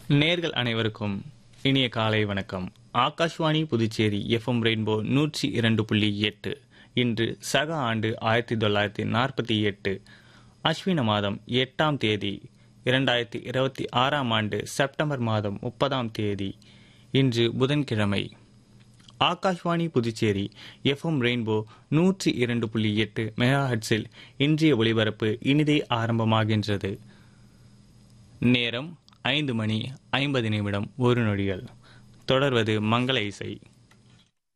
நேர்கள் அனைவருக்கும் இனிய காலை வணக்கம் ஆகாஷ்வாணி புதுச்சேரி எஃப்எம் ரெயின்போ நூற்றி இரண்டு புள்ளி எட்டு இன்று சக ஆண்டு ஆயிரத்தி தொள்ளாயிரத்தி நாற்பத்தி எட்டு அஸ்வின மாதம் எட்டாம் தேதி இரண்டாயிரத்தி இருபத்தி ஆறாம் ஆண்டு செப்டம்பர் மாதம் முப்பதாம் தேதி இன்று புதன்கிழமை ஆகாஷ்வாணி புதுச்சேரி எஃப்எம் ரெயின்போ நூற்றி இரண்டு புள்ளி எட்டு மெகாஹட்ஸில் இன்றைய ஒளிபரப்பு இனிதே ஆரம்பமாகின்றது நேரம் ஐந்து மணி ஐம்பது நிமிடம் ஒரு நொடிகள் தொடர்வது மங்கள இசை